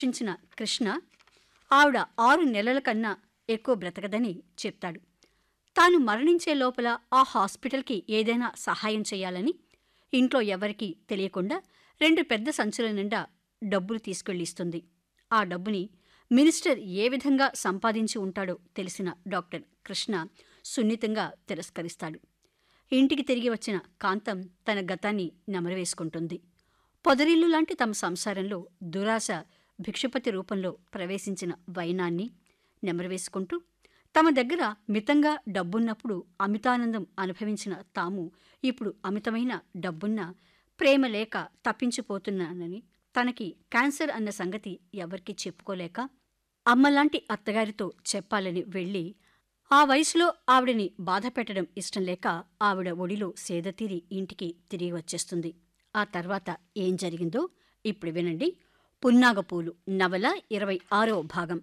రక్షించిన కృష్ణ ఆవిడ ఆరు నెలల కన్నా ఎక్కువ బ్రతకదని చెప్తాడు తాను మరణించే లోపల ఆ హాస్పిటల్కి ఏదైనా సహాయం చేయాలని ఇంట్లో ఎవరికీ తెలియకుండా రెండు పెద్ద సంచుల నిండా డబ్బులు తీసుకెళ్ళి ఇస్తుంది ఆ డబ్బుని మినిస్టర్ ఏ విధంగా సంపాదించి ఉంటాడో తెలిసిన డాక్టర్ కృష్ణ సున్నితంగా తిరస్కరిస్తాడు ఇంటికి తిరిగి వచ్చిన కాంతం తన గతాన్ని నెమరవేసుకుంటుంది పొదరిల్లు లాంటి తమ సంసారంలో దురాశ భిక్షపతి రూపంలో ప్రవేశించిన వైనాన్ని నెమరవేసుకుంటూ తమ దగ్గర మితంగా డబ్బున్నప్పుడు అమితానందం అనుభవించిన తాము ఇప్పుడు అమితమైన డబ్బున్న ప్రేమ లేక తప్పించిపోతున్నానని తనకి క్యాన్సర్ అన్న సంగతి ఎవరికీ చెప్పుకోలేక అమ్మలాంటి అత్తగారితో చెప్పాలని వెళ్ళి ఆ వయసులో ఆవిడని బాధ పెట్టడం ఇష్టం లేక ఆవిడ ఒడిలో సేదతీరి ఇంటికి తిరిగి వచ్చేస్తుంది ఆ తర్వాత ఏం జరిగిందో ఇప్పుడు వినండి పున్నాగపూలు నవల ఇరవై ఆరో భాగం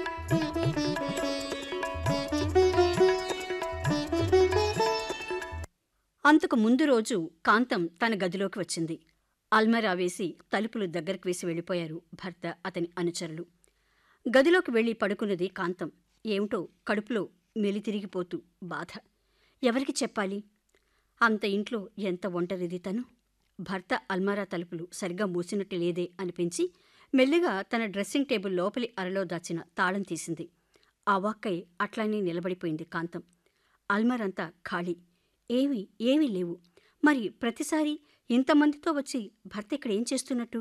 అంతకు ముందు రోజు కాంతం తన గదిలోకి వచ్చింది అల్మరా వేసి తలుపులు దగ్గరకు వేసి వెళ్ళిపోయారు భర్త అతని అనుచరులు గదిలోకి వెళ్ళి పడుకున్నది కాంతం ఏమిటో కడుపులో మెలితిరిగిపోతూ బాధ ఎవరికి చెప్పాలి అంత ఇంట్లో ఎంత ఒంటరిది తను భర్త అల్మారా తలుపులు సరిగ్గా మూసినట్టు లేదే అనిపించి మెల్లిగా తన డ్రెస్సింగ్ టేబుల్ లోపలి అరలో దాచిన తాళం తీసింది అవాక్కై అట్లానే నిలబడిపోయింది కాంతం అల్మరంతా ఖాళీ ఏమీ ఏమీ లేవు మరి ప్రతిసారి ఇంతమందితో వచ్చి భర్త ఇక్కడ ఏం చేస్తున్నట్టు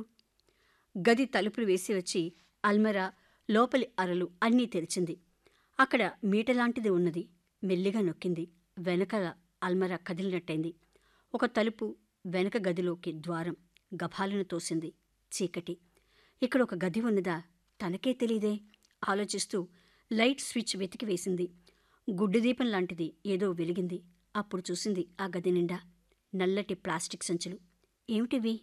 గది తలుపులు వేసి వచ్చి అల్మరా లోపలి అరలు అన్నీ తెరిచింది అక్కడ మీటలాంటిది ఉన్నది మెల్లిగా నొక్కింది వెనకాల అల్మరా కదిలినట్టయింది ఒక తలుపు వెనక గదిలోకి ద్వారం గభాలను తోసింది చీకటి ఇక్కడ ఒక గది ఉన్నదా తనకే తెలీదే ఆలోచిస్తూ లైట్ స్విచ్ వెతికి వేసింది గుడ్డు దీపం లాంటిది ఏదో వెలిగింది అప్పుడు చూసింది ఆ గది నిండా నల్లటి ప్లాస్టిక్ సంచులు ఏమిటివి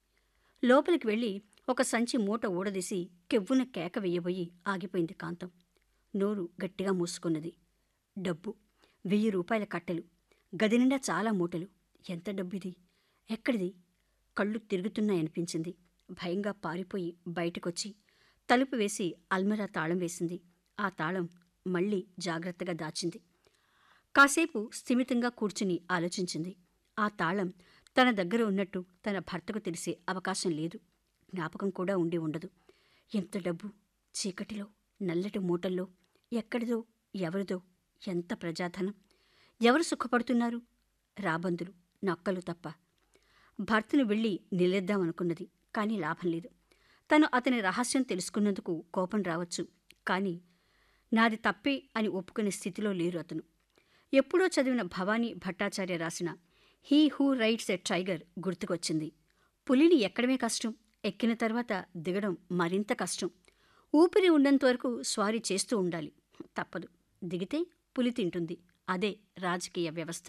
లోపలికి వెళ్ళి ఒక సంచి మూట ఊడదీసి కెవ్వున కేక వెయ్యబోయి ఆగిపోయింది కాంతం నోరు గట్టిగా మూసుకున్నది డబ్బు వెయ్యి రూపాయల కట్టెలు గది నిండా చాలా మూటలు ఎంత డబ్బిది ఎక్కడిది కళ్ళు తిరుగుతున్నాయనిపించింది భయంగా పారిపోయి బయటకొచ్చి తలుపు వేసి అల్మరా తాళం వేసింది ఆ తాళం మళ్ళీ జాగ్రత్తగా దాచింది కాసేపు స్థిమితంగా కూర్చుని ఆలోచించింది ఆ తాళం తన దగ్గర ఉన్నట్టు తన భర్తకు తెలిసే అవకాశం లేదు జ్ఞాపకం కూడా ఉండి ఉండదు ఎంత డబ్బు చీకటిలో నల్లటి మూటల్లో ఎక్కడిదో ఎవరిదో ఎంత ప్రజాధనం ఎవరు సుఖపడుతున్నారు రాబందులు నక్కలు తప్ప భర్తను వెళ్ళి నిలద్దామనుకున్నది కానీ లాభం లేదు తను అతని రహస్యం తెలుసుకున్నందుకు కోపం రావచ్చు కానీ నాది తప్పే అని ఒప్పుకునే స్థితిలో లేరు అతను ఎప్పుడో చదివిన భవానీ భట్టాచార్య రాసిన he who rides a tiger గుర్తుకొచ్చింది పులిని ఎక్కడమే కష్టం ఎక్కిన తర్వాత దిగడం మరింత కష్టం ఊపిరి ఉన్నంత వరకు స్వారీ చేస్తూ ఉండాలి తప్పదు దిగితే పులి తింటుంది అదే రాజకీయ వ్యవస్థ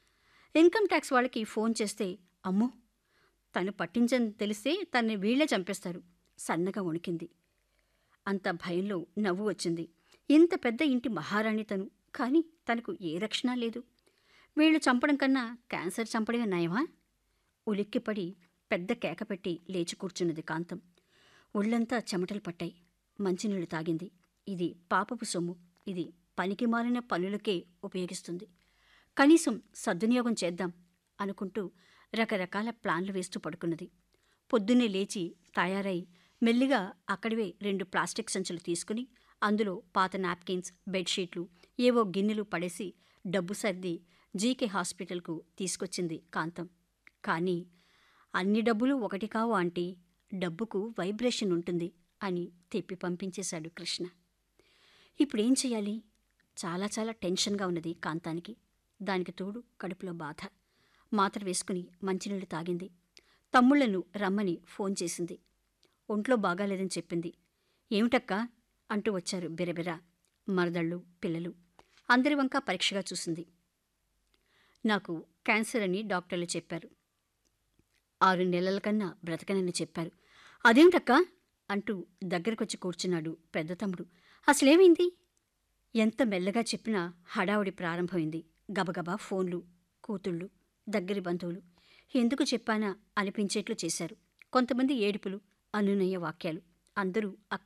ఇన్కమ్ ట్యాక్స్ వాళ్ళకి ఫోన్ చేస్తే అమ్మో తను పట్టించని తెలిస్తే తన్ని వీళ్లే చంపేస్తారు సన్నగా వణికింది అంత భయంలో నవ్వు వచ్చింది ఇంత పెద్ద ఇంటి మహారాణి తను కానీ తనకు ఏ రక్షణ లేదు వీళ్ళు చంపడం కన్నా క్యాన్సర్ చంపడమే నయమా ఉలిక్కిపడి పెద్ద కేక పెట్టి లేచి కూర్చున్నది కాంతం ఒళ్ళంతా చెమటలు పట్టాయి మంచినీళ్లు తాగింది ఇది పాపపు సొమ్ము ఇది పనికి మారిన పనులకే ఉపయోగిస్తుంది కనీసం సద్వినియోగం చేద్దాం అనుకుంటూ రకరకాల ప్లాన్లు వేస్తూ పడుకున్నది పొద్దున్నే లేచి తయారై మెల్లిగా అక్కడివే రెండు ప్లాస్టిక్ సంచులు తీసుకుని అందులో పాత నాప్కిన్స్ బెడ్షీట్లు ఏవో గిన్నెలు పడేసి డబ్బు సర్ది జీకే హాస్పిటల్కు తీసుకొచ్చింది కాంతం కానీ అన్ని డబ్బులు ఒకటి కావు ఆంటీ డబ్బుకు వైబ్రేషన్ ఉంటుంది అని తెప్పి పంపించేశాడు కృష్ణ ఇప్పుడేం చెయ్యాలి చాలా చాలా టెన్షన్గా ఉన్నది కాంతానికి దానికి తోడు కడుపులో బాధ మాత్ర వేసుకుని మంచినీళ్ళు తాగింది తమ్ముళ్లను రమ్మని ఫోన్ చేసింది ఒంట్లో బాగాలేదని చెప్పింది ఏమిటక్కా అంటూ వచ్చారు బిరబిర మరదళ్ళు పిల్లలు అందరి వంక పరీక్షగా చూసింది నాకు క్యాన్సర్ అని డాక్టర్లు చెప్పారు ఆరు నెలల కన్నా బ్రతకనని చెప్పారు అదేమిటక్కా అంటూ దగ్గరకొచ్చి కూర్చున్నాడు పెద్ద తమ్ముడు అసలేమైంది ఎంత మెల్లగా చెప్పినా హడావుడి ప్రారంభమైంది గబగబా ఫోన్లు కూతుళ్ళు దగ్గరి బంధువులు ఎందుకు చెప్పానా అనిపించేట్లు చేశారు కొంతమంది ఏడుపులు అనునయ వాక్యాలు అందరూ